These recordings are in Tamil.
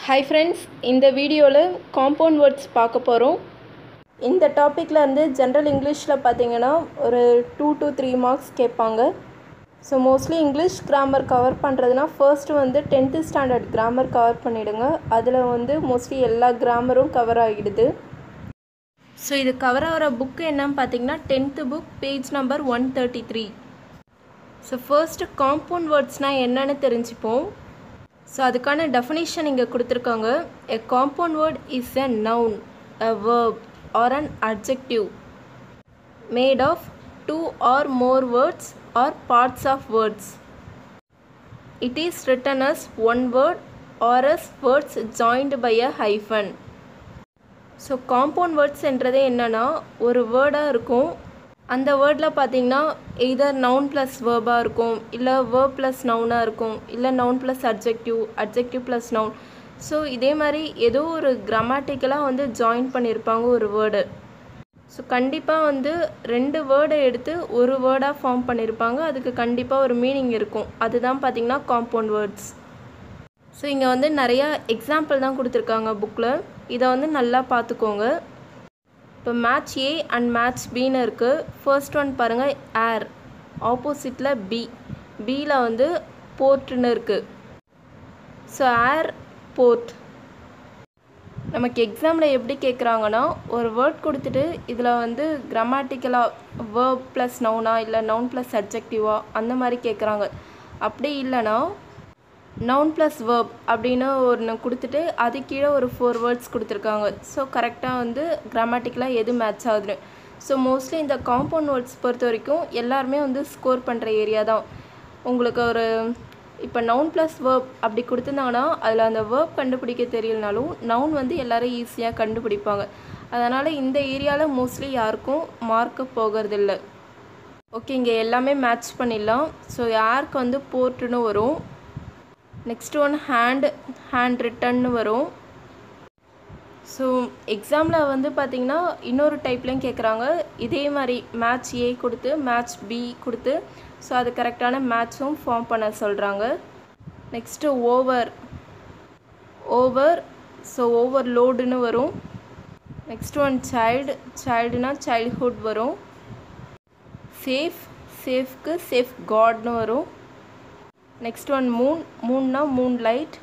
ஹாய் ஃப்ரெண்ட்ஸ் இந்த வீடியோவில் காம்பவுண்ட் வேர்ட்ஸ் பார்க்க போகிறோம் இந்த டாப்பிக்கில் வந்து ஜென்ரல் இங்கிலீஷில் பார்த்தீங்கன்னா ஒரு டூ to த்ரீ மார்க்ஸ் கேட்பாங்க so mostly English grammar cover பண்ணுறதுனா ஃபர்ஸ்ட்டு வந்து டென்த்து ஸ்டாண்டர்ட் கிராமர் கவர் பண்ணிவிடுங்க அதில் வந்து மோஸ்ட்லி எல்லா கிராமரும் கவர் ஆகிடுது ஸோ இது கவர் ஆகிற புக்கு என்னன்னு பார்த்தீங்கன்னா tenth book page number one thirty three so first compound வேர்ட்ஸ்னால் என்னன்னு தெரிஞ்சுப்போம் ஸோ அதுக்கான டெஃபினிஷன் இங்கே கொடுத்துருக்காங்க a compound word is a noun a verb or an adjective made of two or more words or parts of words. It is written as one word or as words joined by a hyphen. So compound words என்றது என்னென்னா ஒரு வேர்டாக இருக்கும் அந்த வேர்டில் பார்த்தீங்கன்னா எய்தர் நவுன் ப்ளஸ் வேர்பாக இருக்கும் இல்லை வேர்ப் ப்ளஸ் நவுனாக இருக்கும் இல்லை noun plus adjective adjective plus noun so இதே மாதிரி ஏதோ ஒரு கிராமட்டிக்கலாக வந்து ஜாயின் பண்ணியிருப்பாங்க ஒரு வேர்டு ஸோ கண்டிப்பாக வந்து ரெண்டு வேர்டை எடுத்து ஒரு வேர்டாக ஃபார்ம் பண்ணியிருப்பாங்க அதுக்கு கண்டிப்பாக ஒரு மீனிங் இருக்கும் அதுதான் பார்த்தீங்கன்னா காம்பவுண்ட் வேர்ட்ஸ் ஸோ இங்கே வந்து நிறையா எக்ஸாம்பிள் தான் கொடுத்துருக்காங்க புக்கில் இதை வந்து நல்லா பார்த்துக்கோங்க இப்போ மேட்ச் ஏ அண்ட் மேட்ச் பின்னு இருக்குது ஃபர்ஸ்ட் ஒன் பாருங்கள் ஏர் ஆப்போசிட்டில் பி பியில் வந்து போர்ட்டுன்னு இருக்குது ஸோ ஏர் போர்ட் நமக்கு எக்ஸாமில் எப்படி கேட்குறாங்கன்னா ஒரு வேர்ட் கொடுத்துட்டு இதில் வந்து கிராமட்டிக்கலாக வேர்ப் ப்ளஸ் நவுனா இல்லை நவுன் ப்ளஸ் அப்ஜெக்டிவா அந்த மாதிரி கேட்குறாங்க அப்படி இல்லைன்னா நவுன் ப்ளஸ் வேர்ப் அப்படின்னு ஒன்று கொடுத்துட்டு அது கீழே ஒரு ஃபோர் வேர்ட்ஸ் கொடுத்துருக்காங்க ஸோ கரெக்டாக வந்து கிராமட்டிக்கலாக எது மேட்ச் ஆகுதுன்னு ஸோ மோஸ்ட்லி இந்த காம்பவுண்ட் வேர்ட்ஸ் பொறுத்த வரைக்கும் எல்லாருமே வந்து ஸ்கோர் பண்ணுற ஏரியா தான் உங்களுக்கு ஒரு இப்போ நவுன் ப்ளஸ் வேர்ப் அப்படி கொடுத்துருந்தாங்கன்னா அதில் அந்த வேர்ப் கண்டுபிடிக்க தெரியலனாலும் நவுன் வந்து எல்லோரும் ஈஸியாக கண்டுபிடிப்பாங்க அதனால் இந்த ஏரியாவில் மோஸ்ட்லி யாருக்கும் மார்க்கு போகிறதில்ல ஓகே இங்கே எல்லாமே மேட்ச் பண்ணிடலாம் ஸோ யாருக்கு வந்து போர்ட்டுன்னு வரும் நெக்ஸ்ட் ஒன் ஹேண்ட் ஹேண்ட் ரிட்டன்னு வரும் ஸோ எக்ஸாமில் வந்து பார்த்திங்கன்னா இன்னொரு டைப்லேயும் கேட்குறாங்க இதே மாதிரி மேட்ச் ஏ கொடுத்து மேட்ச் பி கொடுத்து ஸோ அது கரெக்டான மேட்சும் ஃபார்ம் பண்ண சொல்கிறாங்க next over over so over லோடுன்னு வரும் நெக்ஸ்ட் ஒன் சைல்டு சைல்டுனா சைல்ட்ஹுட் வரும் சேஃப் சேஃப்க்கு சேஃப் காட்னு வரும் நெக்ஸ்ட் ஒன் மூன் மூன்னா moon light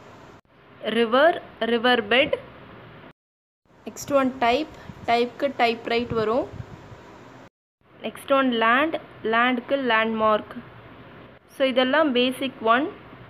river river bed next one type டைப்க்கு டைப் ரைட் வரும் நெக்ஸ்ட் ஒன் லேண்ட் லேண்டுக்கு லேண்ட்மார்க் ஸோ இதெல்லாம் பேசிக் ஒன்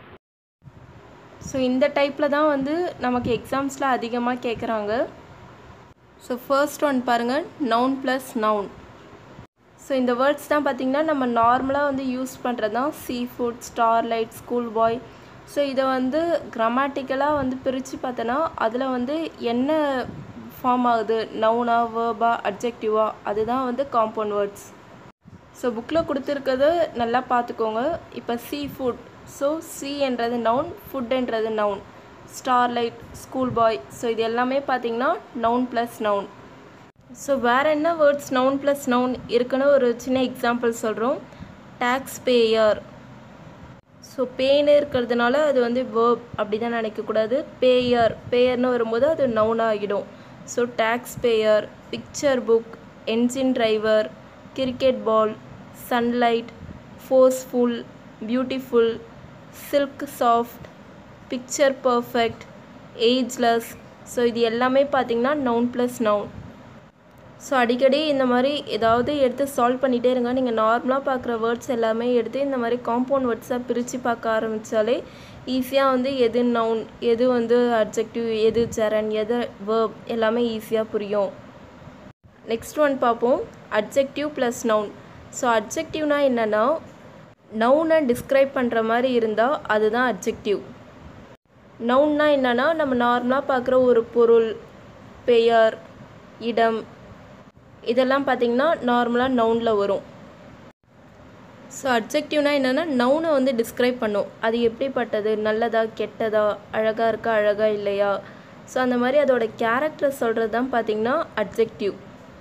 ஸோ இந்த டைப்பில் தான் வந்து நமக்கு எக்ஸாம்ஸில் அதிகமாக கேட்குறாங்க ஸோ ஃபர்ஸ்ட் ஒன் பாருங்கள் நவுன் ப்ளஸ் நவுன் ஸோ இந்த வேர்ட்ஸ் தான் பார்த்திங்கன்னா நம்ம நார்மலாக வந்து யூஸ் பண்ணுறது தான் sea food starlight school boy so இதை வந்து கிராமட்டிக்கலாக வந்து பிரித்து பார்த்தோன்னா அதில் வந்து என்ன ஃபார்ம் ஆகுது நவுனா வேர்பா அப்ஜெக்டிவா அதுதான் வந்து காம்பவுண்ட் வேர்ட்ஸ் ஸோ புக்கில் கொடுத்துருக்கிறது நல்லா பார்த்துக்கோங்க இப்போ சீ ஃபுட் ஸோ சி என்றது நவுன் ஃபுட்ன்றது noun starlight school boy so இது எல்லாமே பார்த்தீங்கன்னா நவுன் ப்ளஸ் நவுன் ஸோ வேறு என்ன வேர்ட்ஸ் நவுன் ப்ளஸ் நவுன் இருக்குன்னு ஒரு சின்ன எக்ஸாம்பிள் சொல்கிறோம் டேக்ஸ் பேயர் ஸோ பேன்னு இருக்கிறதுனால அது வந்து வேர்ப் அப்படி தான் நினைக்கக்கூடாது பேயர் பேயர்னு வரும்போது அது நவுன் ஆகிடும் so tax payer picture book engine driver cricket ball sunlight forceful beautiful silk soft picture perfect ageless so இது எல்லாமே பார்த்திங்கன்னா நவுன் ப்ளஸ் நவுன் ஸோ அடிக்கடி இந்த மாதிரி ஏதாவது எடுத்து சால்வ் பண்ணிகிட்டே இருங்க நீங்கள் நார்மலாக பார்க்குற வேர்ட்ஸ் எல்லாமே எடுத்து இந்த மாதிரி காம்பவுண்ட் வேர்ட்ஸாக பிரித்து பார்க்க ஆரம்பித்தாலே ஈஸியாக வந்து எது நவுன் எது வந்து அப்ஜெக்டிவ் எது ஜெரன் எது வேர்ப் எல்லாமே ஈஸியாக புரியும் நெக்ஸ்ட் ஒன் பார்ப்போம் அட்ஜெக்டிவ் ப்ளஸ் நவுன் ஸோ அட்ஜெக்டிவ்னா என்னென்னா நவுனை டிஸ்கிரைப் பண்ணுற மாதிரி இருந்தால் அதுதான் அட்ஜெக்டிவ் நவுன்னா என்னென்னா நம்ம நார்மலாக பார்க்குற ஒரு பொருள் பெயர் இடம் இதெல்லாம் பார்த்திங்கன்னா நார்மலாக நவுனில் வரும் ஸோ அட்ஜெக்டிவ்னா என்னென்னா நவுனை வந்து டிஸ்கிரைப் பண்ணும் அது எப்படிப்பட்டது நல்லதா கெட்டதா அழகாக இருக்கா அழகாக இல்லையா ஸோ அந்த மாதிரி அதோட கேரக்டர் சொல்கிறது தான் பார்த்திங்கன்னா அட்ஜெக்டிவ்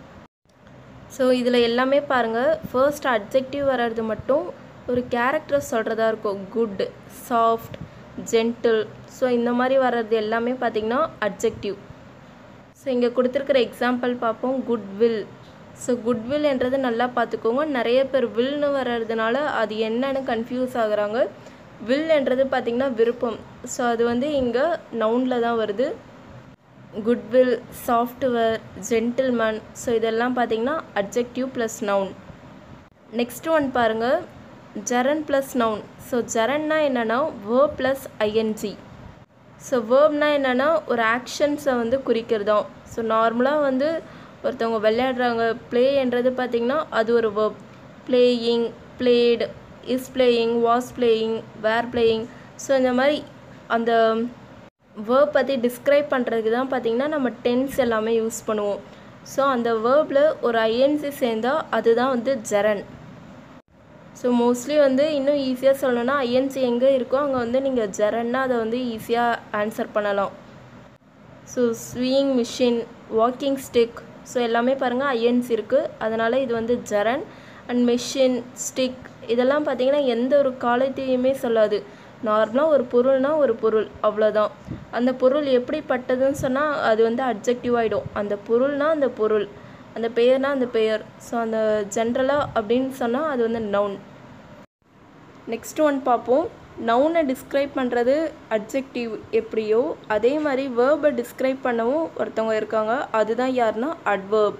ஸோ இதில் எல்லாமே பாருங்கள் ஃபர்ஸ்ட் அட்ஜெக்டிவ் வர்றது மட்டும் ஒரு கேரக்டர் சொல்கிறதா இருக்கும் குட் சாஃப்ட் ஜென்டில் ஸோ இந்த மாதிரி வர்றது எல்லாமே பார்த்திங்கன்னா அட்ஜெக்டிவ் ஸோ இங்கே கொடுத்துருக்கிற எக்ஸாம்பிள் பார்ப்போம் குட்வில் ஸோ குட்வில் என்றது நல்லா பார்த்துக்கோங்க நிறைய பேர் வில்னு வர்றதுனால அது என்னன்னு கன்ஃபியூஸ் ஆகுறாங்க வில் என்றது பார்த்திங்கன்னா விருப்பம் ஸோ அது வந்து இங்கே நவுனில் தான் வருது குட்வில் சாஃப்ட்வேர் ஜென்டில்மேன் ஸோ இதெல்லாம் பார்த்திங்கன்னா adjective plus noun next one பாருங்கள் ஜரன் ப்ளஸ் நவுன் ஸோ ஜரன்னா என்னென்னா வேர்ப் ப்ளஸ் ஐஎன்ஜி ஸோ வேர்ப்னா என்னென்னா ஒரு ஆக்ஷன்ஸை வந்து குறிக்கிறதாம் ஸோ நார்மலாக வந்து ஒருத்தவங்க விளையாடுறாங்க ப்ளேன்றது பார்த்திங்கன்னா அது ஒரு verb playing played is playing was playing were playing so இந்த மாதிரி அந்த வேர்ப் பற்றி டிஸ்கிரைப் பண்ணுறதுக்கு தான் பார்த்திங்கன்னா நம்ம டென்ஸ் எல்லாமே யூஸ் பண்ணுவோம் ஸோ அந்த வேர்பில் ஒரு ஐஎன்சி சேர்ந்தால் அதுதான் வந்து ஜெரன் ஸோ மோஸ்ட்லி வந்து இன்னும் ஈஸியாக சொல்லணும்னா ஐஎன்சி எங்கே இருக்கோ அங்கே வந்து நீங்கள் ஜெரன்னா அதை வந்து ஈஸியாக ஆன்சர் பண்ணலாம் so swing machine walking stick so எல்லாமே பாருங்கள் ஐஎன்சி இருக்குது அதனால் இது வந்து ஜெரன் அண்ட் மெஷின் ஸ்டிக் இதெல்லாம் பார்த்தீங்கன்னா எந்த ஒரு காலத்தையுமே சொல்லாது நார்மலாக ஒரு பொருள்னால் ஒரு பொருள் அவ்வளோதான் அந்த பொருள் எப்படிப்பட்டதுன்னு சொன்னால் அது வந்து அட்ஜெக்டிவ் ஆகிடும் அந்த பொருள்னால் அந்த பொருள் அந்த பெயர்னா அந்த பெயர் ஸோ அந்த ஜென்ரலாக அப்படின்னு சொன்னால் அது வந்து நவுன் நெக்ஸ்ட் ஒன் பார்ப்போம் நவுனை டிஸ்கிரைப் பண்ணுறது அட்ஜெக்டிவ் எப்படியோ அதே மாதிரி வேர்பை டிஸ்கிரைப் பண்ணவும் ஒருத்தவங்க இருக்காங்க அதுதான் யாருன்னா அட்வேர்ப்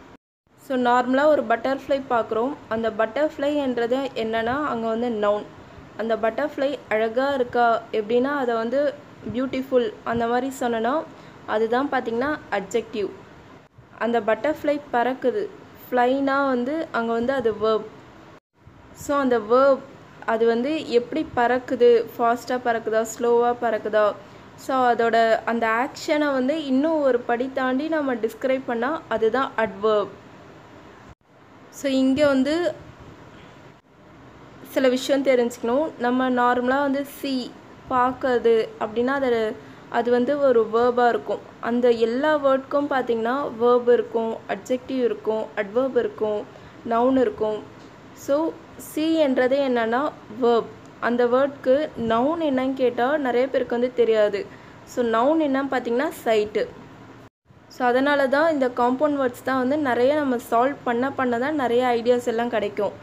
ஸோ நார்மலாக ஒரு பட்டர்ஃப்ளை பார்க்குறோம் அந்த பட்டர்ஃப்ளைன்றது என்னென்னா அங்கே வந்து நவுன் அந்த பட்டர்ஃப்ளை அழகாக இருக்கா எப்படின்னா அதை வந்து பியூட்டிஃபுல் அந்த மாதிரி சொன்னோன்னா அதுதான் பார்த்திங்கன்னா அட்ஜெக்டிவ் அந்த பட்டர்ஃப்ளை பறக்குது ஃப்ளைனா வந்து அங்கே வந்து அது வேர்ப் ஸோ அந்த வேர்ப் அது வந்து எப்படி பறக்குது ஃபாஸ்ட்டாக பறக்குதா ஸ்லோவாக பறக்குதா ஸோ அதோட அந்த ஆக்ஷனை வந்து இன்னும் ஒரு படி தாண்டி நம்ம டிஸ்கிரைப் பண்ணால் அதுதான் அட்வேர்ப் ஸோ இங்கே வந்து சில விஷயம் தெரிஞ்சுக்கணும் நம்ம நார்மலாக வந்து சி பார்க்கறது அப்படின்னா அது அது வந்து ஒரு வேர்பாக இருக்கும் அந்த எல்லா வேர்ட்க்கும் பார்த்திங்கன்னா வேர்ப் இருக்கும் அட்ஜெக்டிவ் இருக்கும் அட்வேர்ப் இருக்கும் நவுன் இருக்கும் ஸோ சி என்றது என்னென்னா வேர்ப் அந்த வேர்ட்க்கு நவுன் என்னன்னு கேட்டால் நிறைய பேருக்கு வந்து தெரியாது ஸோ நவுன் என்னன்னு பார்த்தீங்கன்னா சைட்டு ஸோ அதனால தான் இந்த காம்பவுண்ட் வேர்ட்ஸ் தான் வந்து நிறைய நம்ம சால்வ் பண்ண பண்ண தான் நிறைய ஐடியாஸ் எல்லாம் கிடைக்கும்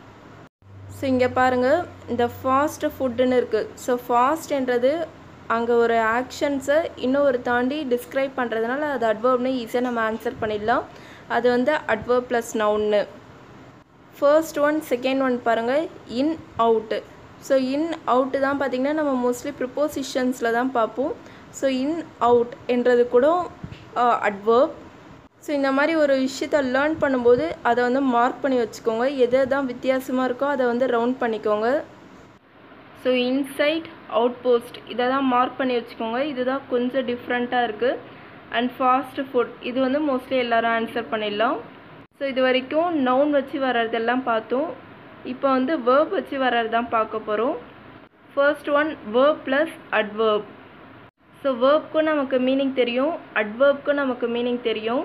ஸோ இங்கே பாருங்கள் இந்த ஃபாஸ்ட் ஃபுட்டுன்னு இருக்குது ஸோ ஃபாஸ்ட்ன்றது அங்கே ஒரு ஆக்ஷன்ஸை இன்னும் ஒரு தாண்டி டிஸ்கிரைப் பண்ணுறதுனால அது அட்வர்ப்னு ஈஸியாக நம்ம ஆன்சர் பண்ணிடலாம் அது வந்து அட்வர்ப் ப்ளஸ் நவுன்னு ஃபர்ஸ்ட் ஒன் செகண்ட் ஒன் பாருங்கள் in out so in out தான் பார்த்திங்கன்னா நம்ம மோஸ்ட்லி ப்ரிப்போசிஷன்ஸில் தான் பார்ப்போம் ஸோ இன் அவுட் என்றது கூட அட்வர்ப் ஸோ இந்த மாதிரி ஒரு விஷயத்த லேர்ன் பண்ணும்போது அதை வந்து மார்க் பண்ணி வச்சுக்கோங்க எது தான் வித்தியாசமாக இருக்கோ அதை வந்து ரவுண்ட் பண்ணிக்கோங்க ஸோ இன்சைட் அவுட் போஸ்ட் இதை தான் மார்க் பண்ணி வச்சுக்கோங்க இதுதான் கொஞ்சம் டிஃப்ரெண்ட்டாக இருக்குது அண்ட் ஃபாஸ்ட் ஃபுட் இது வந்து மோஸ்ட்லி எல்லோரும் ஆன்சர் பண்ணிடலாம் ஸோ இது வரைக்கும் நவுன் வச்சு வர்றதெல்லாம் பார்த்தோம் இப்போ வந்து வேர்ப் வச்சு வர்றது தான் பார்க்க போகிறோம் first one verb plus அட்வேர்ப் so வேர்ப்க்கும் நமக்கு மீனிங் தெரியும் அட்வேர்ப்க்கும் நமக்கு மீனிங் தெரியும்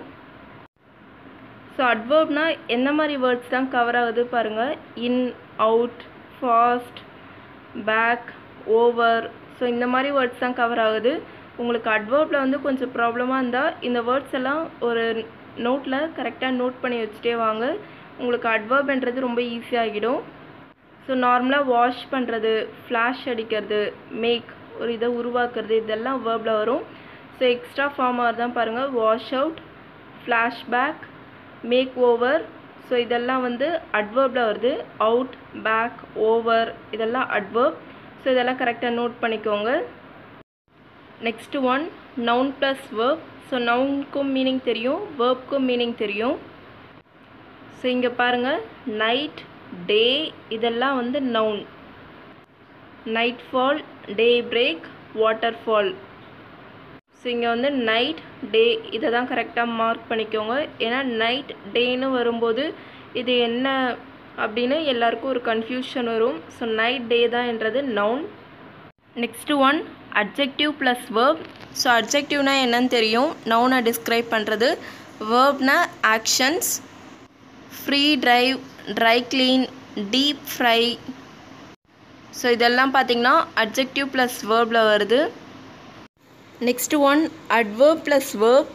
ஸோ அட்வேர்ப்னா எந்த மாதிரி வேர்ட்ஸ் தான் கவர் ஆகுது பாருங்கள் in out fast back over so இந்த மாதிரி வேர்ட்ஸ் தான் கவர் ஆகுது உங்களுக்கு அட்வேர்பில் வந்து கொஞ்சம் ப்ராப்ளமாக இருந்தால் இந்த வேர்ட்ஸ் எல்லாம் ஒரு நோட்டில் கரெக்டாக நோட் பண்ணி வச்சுட்டே வாங்க உங்களுக்கு அட்வேர்ப்ன்றது ரொம்ப ஈஸியாகிடும் ஸோ நார்மலாக வாஷ் பண்ணுறது ஃப்ளாஷ் அடிக்கிறது மேக் ஒரு இதை உருவாக்குறது இதெல்லாம் வேர்பில் வரும் ஸோ எக்ஸ்ட்ரா ஃபார்மாக தான் பாருங்கள் wash out flashback make over so இதெல்லாம் வந்து அட்வர்பில் வருது அவுட் பேக் ஓவர் இதெல்லாம் அட்வர்ப் ஸோ இதெல்லாம் கரெக்டாக நோட் பண்ணிக்கோங்க next one noun plus verb so நவுனுக்கும் மீனிங் தெரியும் வேர்ப்க்கும் மீனிங் தெரியும் ஸோ இங்கே பாருங்கள் நைட் டே இதெல்லாம் வந்து noun night fall day break water fall so இங்கே வந்து நைட் டே இதை தான் கரெக்டாக மார்க் பண்ணிக்கோங்க ஏன்னா நைட் டேன்னு வரும்போது இது என்ன அப்படின்னு எல்லாருக்கும் ஒரு கன்ஃபியூஷன் வரும் ஸோ நைட் டே தான் என்றது noun next one adjective plus verb so அட்ஜெக்டிவ்னா என்னன்னு தெரியும் நவுனை டிஸ்கிரைப் பண்ணுறது வேர்ப்னா actions free drive dry clean deep fry so இதெல்லாம் பார்த்தீங்கன்னா அட்ஜெக்டிவ் ப்ளஸ் வேர்பில் வருது next one adverb plus verb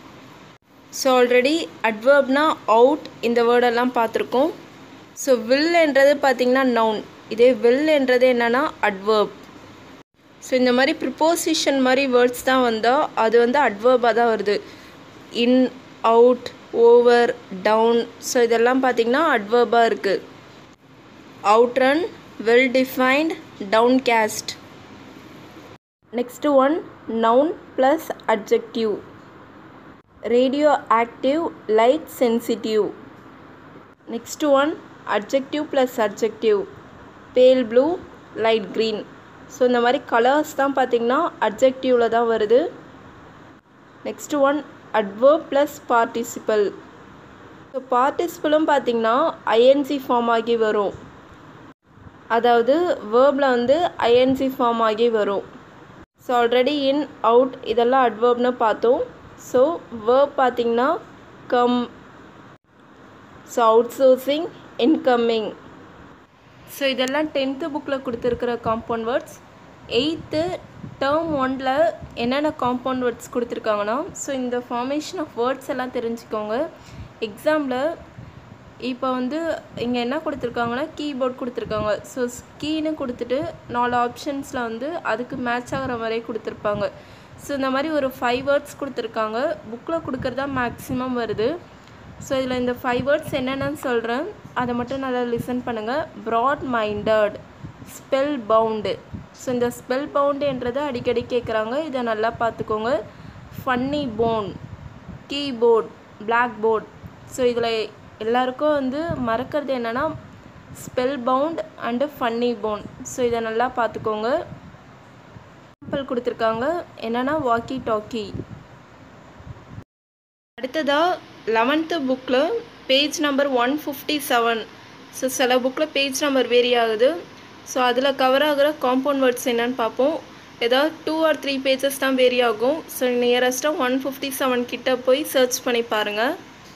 so already அட்வர்ப்னா அவுட் இந்த வேர்டெல்லாம் பார்த்துருக்கோம் ஸோ வில் என்றது பார்த்திங்கன்னா நவுன் இதே வில் என்றது என்னென்னா அட்வர்ப் ஸோ இந்த மாதிரி ப்ரிப்போசிஷன் மாதிரி வேர்ட்ஸ் தான் வந்தால் அது வந்து அட்வர்பாக தான் வருது in out over down so இதெல்லாம் பார்த்திங்கன்னா அட்வர்பாக இருக்குது outrun well defined down cast next one noun plus adjective radio active light sensitive next one adjective plus adjective pale blue light green so இந்த மாதிரி கலர்ஸ் தான் பார்த்திங்கன்னா அட்ஜெக்டிவில் தான் வருது next one adverb plus participle so பார்ட்டிசிபலும் பார்த்திங்கன்னா ஐஎன்சி ஃபார்ம் ஆகி வரும் அதாவது வேர்பில் வந்து ஐஎன்சி ஃபார்ம் ஆகி வரும் ஸோ ஆல்ரெடி இன் அவுட் இதெல்லாம் அட்வர்ப்னு பார்த்தோம் ஸோ வேர்ப் பார்த்திங்கன்னா come so out sourcing incoming so இதெல்லாம் டென்த்து புக்கில் கொடுத்துருக்கிற காம்பவுண்ட் வேர்ட்ஸ் எயித்து டேர்ம் ஒனில் என்னென்ன காம்பவுண்ட் வேர்ட்ஸ் கொடுத்துருக்காங்கன்னா ஸோ இந்த ஃபார்மேஷன் ஆஃப் வேர்ட்ஸ் எல்லாம் தெரிஞ்சுக்கோங்க எக்ஸாமில் இப்போ வந்து இங்கே என்ன கொடுத்துருக்காங்கன்னா கீபோர்ட் கொடுத்துருக்காங்க ஸோ கீன்னு கொடுத்துட்டு நாலு ஆப்ஷன்ஸில் வந்து அதுக்கு மேட்ச் ஆகிற மாதிரியே கொடுத்துருப்பாங்க ஸோ இந்த மாதிரி ஒரு ஃபைவ் வேர்ட்ஸ் கொடுத்துருக்காங்க புக்கில் கொடுக்குறதா மேக்ஸிமம் வருது ஸோ இதில் இந்த ஃபைவ் வேர்ட்ஸ் என்னென்னு சொல்கிறேன் அதை மட்டும் நல்லா லிசன் பண்ணுங்கள் broad minded spell bound so இந்த ஸ்பெல் பவுண்டுன்றது அடிக்கடி கேட்குறாங்க இதை நல்லா பார்த்துக்கோங்க funny bone keyboard black board so இதில் எல்லாருக்கும் வந்து மறக்கிறது என்னென்னா spell bound and funny bone so இதை நல்லா பார்த்துக்கோங்க எக்ஸாம்பிள் கொடுத்துருக்காங்க என்னென்னா வாக்கி டாக்கி அடுத்ததாக லெவன்த்து புக்கில் page number one fifty seven so சில புக்கில் பேஜ் நம்பர் வேரி ஆகுது ஸோ அதில் கவர் ஆகிற காம்பவுண்ட் வேர்ட்ஸ் என்னன்னு பார்ப்போம் ஏதாவது டூ ஆர் த்ரீ பேஜஸ் தான் வேரி ஆகும் ஸோ நியரஸ்ட்டாக ஒன் ஃபிஃப்டி செவன் கிட்ட போய் சர்ச் பண்ணி பாருங்கள்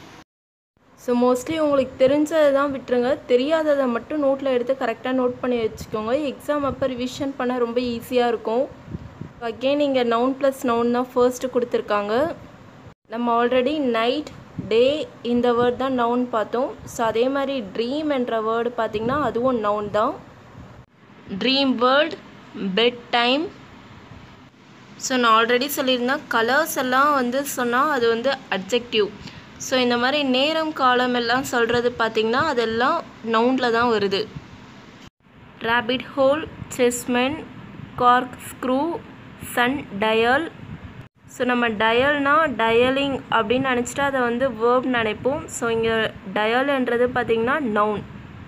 ஸோ மோஸ்ட்லி உங்களுக்கு தெரிஞ்சதை தான் விட்டுருங்க தெரியாததை மட்டும் நோட்டில் எடுத்து கரெக்டாக நோட் பண்ணி வச்சுக்கோங்க எக்ஸாம் அப்போ ரிவிஷன் பண்ண ரொம்ப ஈஸியாக இருக்கும் அகெயின் இங்கே நவுன் ப்ளஸ் நவுன் தான் ஃபர்ஸ்ட்டு கொடுத்துருக்காங்க நம்ம ஆல்ரெடி நைட் டே இந்த வேர்ட் தான் நவுன் பார்த்தோம் ஸோ அதே மாதிரி ட்ரீம் என்ற வேர்டு பார்த்திங்கன்னா அதுவும் நவுன் தான் dream word bed time so நான் ஆல்ரெடி சொல்லியிருந்தேன் கலர்ஸ் எல்லாம் வந்து சொன்னால் அது வந்து அட்ஜெக்டிவ் ஸோ இந்த மாதிரி நேரம் காலம் எல்லாம் சொல்கிறது பார்த்திங்கன்னா அதெல்லாம் நவுனில் தான் வருது rabbit hole chessmen cork screw sun dial so நம்ம டயல்னா டயலிங் அப்படின்னு நினச்சிட்டு அதை வந்து வேர்ப் நினைப்போம் ஸோ இங்கே டயல்ன்றது பார்த்திங்கன்னா நவுன்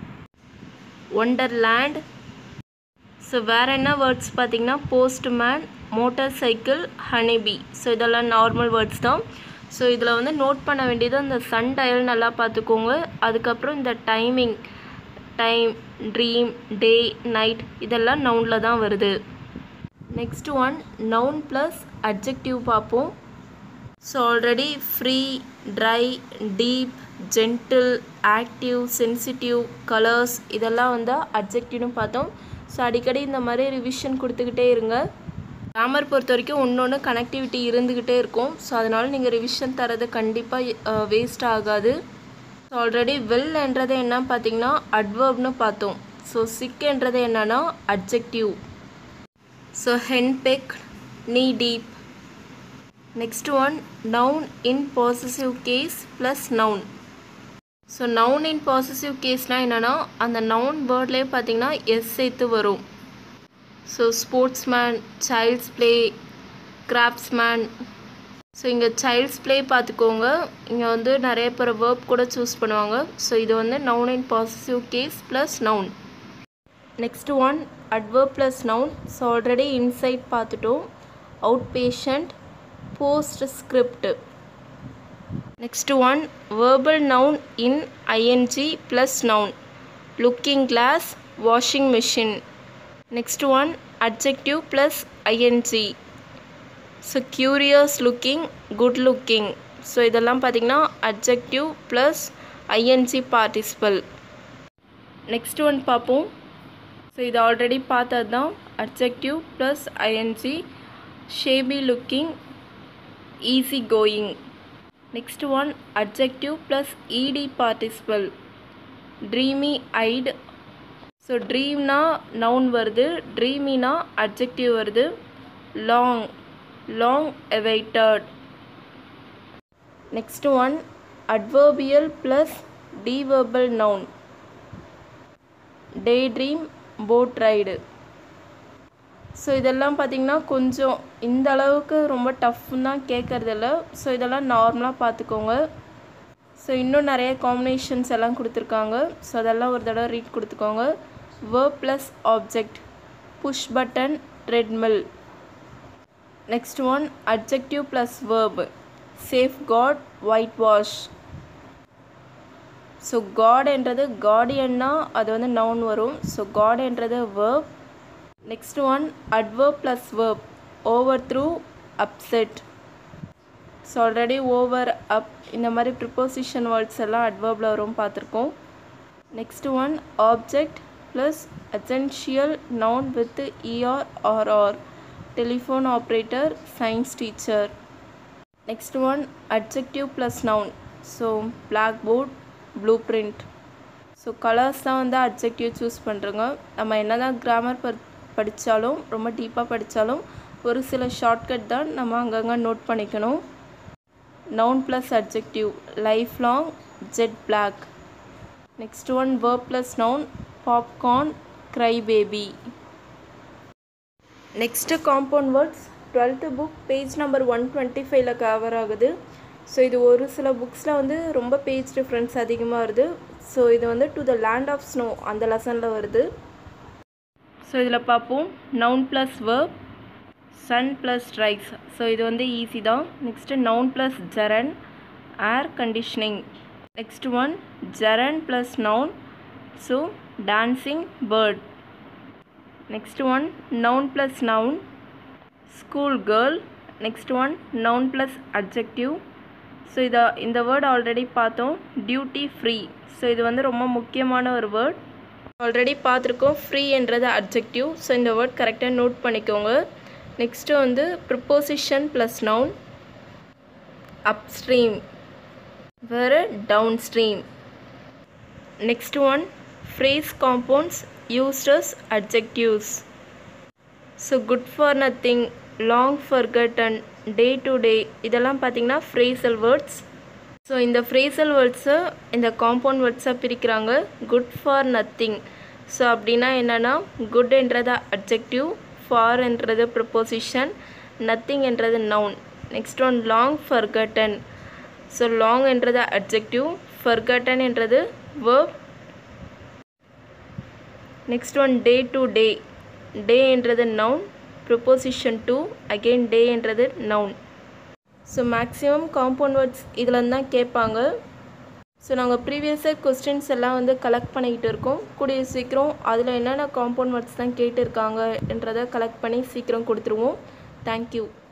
ஒண்டர்லேண்ட் ஸோ வேறு என்ன வேர்ட்ஸ் பார்த்திங்கன்னா postman motor cycle honeybee so இதெல்லாம் நார்மல் வேர்ட்ஸ் தான் ஸோ இதில் வந்து நோட் பண்ண வேண்டியது அந்த சன் டயல் நல்லா பார்த்துக்கோங்க அதுக்கப்புறம் இந்த timing time dream day night இதெல்லாம் நவுனில் தான் வருது next one noun plus adjective பார்ப்போம் so already free dry deep gentle active sensitive colours இதெல்லாம் வந்து அட்ஜெக்டிவ்னு பார்த்தோம் ஸோ அடிக்கடி இந்த மாதிரி ரிவிஷன் கொடுத்துக்கிட்டே இருங்க கிராமர் பொறுத்த வரைக்கும் ஒன்று ஒன்று கனெக்டிவிட்டி இருந்துக்கிட்டே இருக்கும் ஸோ அதனால் நீங்கள் ரிவிஷன் தரது கண்டிப்பாக வேஸ்ட் ஆகாது ஸோ ஆல்ரெடி வெல்ன்றது என்ன பார்த்தீங்கன்னா அட்வர்ப்னு பார்த்தோம் ஸோ சிக்ன்றது என்னன்னா adjective so henpeck knee deep next one noun in possessive case plus noun so noun in possessive கேஸ்னால் என்னென்னா அந்த நவுன் வேர்ட்லேயே பார்த்தீங்கன்னா எஸ் சேர்த்து வரும் so sportsman child's play craftsman so இங்கே சைல்ட்ஸ் ப்ளே பார்த்துக்கோங்க இங்கே வந்து நிறைய பேர் வேர்ப் கூட சூஸ் பண்ணுவாங்க ஸோ இது வந்து noun in possessive case plus noun next one adverb plus noun so already inside பார்த்துட்டோம் out patient post script next one verbal noun in ING plus noun looking glass washing machine next one adjective plus ING so curious looking good looking so இதெல்லாம் பார்த்திங்கன்னா adjective plus ING participle next one பார்ப்போம் ஸோ இது ஆல்ரெடி பார்த்தது தான் adjective plus ING shabby looking easy going next one adjective plus ED participle dreamy eyed so ட்ரீம்னா நவுன் வருது ட்ரீமினா அட்ஜெக்டிவ் வருது long long awaited next one adverbial plus deverbal noun day dream boat ride so இதெல்லாம் பார்த்திங்கன்னா கொஞ்சம் இந்த அளவுக்கு ரொம்ப டஃப்னு தான் கேட்குறதில்ல ஸோ இதெல்லாம் நார்மலாக பார்த்துக்கோங்க ஸோ இன்னும் நிறைய காம்பினேஷன்ஸ் எல்லாம் கொடுத்துருக்காங்க ஸோ அதெல்லாம் ஒரு தடவை ரீட் கொடுத்துக்கோங்க verb plus object push button treadmill next one adjective plus verb safe guard white wash so காட்ன்றது கார்டியன்னா அது வந்து நவுன் வரும் ஸோ காட்ன்றது verb next one adverb plus verb over through upset so already over up இந்த மாதிரி ப்ரிப்போசிஷன் வேர்ட்ஸ் எல்லாம் அட்வர்பில் வரும் பார்த்துருக்கோம் next one object plus agential noun with ER RR telephone operator science teacher next one adjective plus noun so black board blue print so colours தான் வந்து அட்ஜெக்டிவ் சூஸ் பண்ணுறோங்க நம்ம என்ன தான் கிராமர் ப படித்தாலும் ரொம்ப டீப்பாக படித்தாலும் ஒரு சில ஷார்ட்கட் தான் நம்ம அங்கங்கே நோட் பண்ணிக்கணும் noun plus adjective life long jet black next one verb plus noun popcorn cry baby next compound words twelfth book page number one twenty ஃபைவ்ல கவர் ஆகுது ஸோ இது ஒரு சில புக்ஸில் வந்து ரொம்ப பேஜ் டிஃப்ரென்ஸ் அதிகமாக வருது ஸோ இது வந்து to the land of snow அந்த லெசனில் வருது ஸோ இதில் பார்ப்போம் noun plus verb sun plus rise so இது வந்து ஈஸி தான் next noun plus gerund air conditioning next one gerund plus noun so dancing bird next one noun plus noun school girl next one noun plus adjective so இதை இந்த வேர்ட் ஆல்ரெடி பார்த்தோம் டியூட்டி ஃப்ரீ ஸோ இது வந்து ரொம்ப முக்கியமான ஒரு வேர்ட் ஆல்ரெடி பார்த்துருக்கோம் ஃப்ரீ என்றது அட்ஜெக்டிவ் ஸோ இந்த வேர்ட் கரெக்டாக நோட் பண்ணிக்கோங்க நெக்ஸ்ட்டு வந்து ப்ரிப்போசிஷன் ப்ளஸ் நவுன் அப்ஸ்ட்ரீம் வேறு down stream next one phrase compounds used as adjectives so good for nothing long forgotten day to day இதெல்லாம் பார்த்தீங்கன்னா ஃப்ரேசல் வேர்ட்ஸ் ஸோ இந்த ஃப்ரேசல் வேர்ட்ஸை இந்த காம்பவுண்ட் வேர்ட்ஸாக பிரிக்கிறாங்க குட் ஃபார் நத்திங் ஸோ அப்படின்னா என்னென்னா குட்ன்றது அட்ஜெக்டிவ் ஃபார்ன்றது ப்ரிப்போசிஷன் நத்திங் என்றது noun next one long forgotten so long என்றது அட்ஜெக்டிவ் ஃபர்கட்டன் என்றது verb next one day to day day என்றது noun preposition to again day என்றது noun so maximum compound words இதில் தான் கேட்பாங்க ஸோ நாங்கள் ப்ரீவியஸர் கொஸ்டின்ஸ் எல்லாம் வந்து கலெக்ட் பண்ணிக்கிட்டு இருக்கோம் கூடிய சீக்கிரம் அதில் என்னென்ன காம்பவுண்ட் வேர்ட்ஸ் தான் கேட்டிருக்காங்கன்றதை கலெக்ட் பண்ணி சீக்கிரம் கொடுத்துருவோம் தேங்க்யூ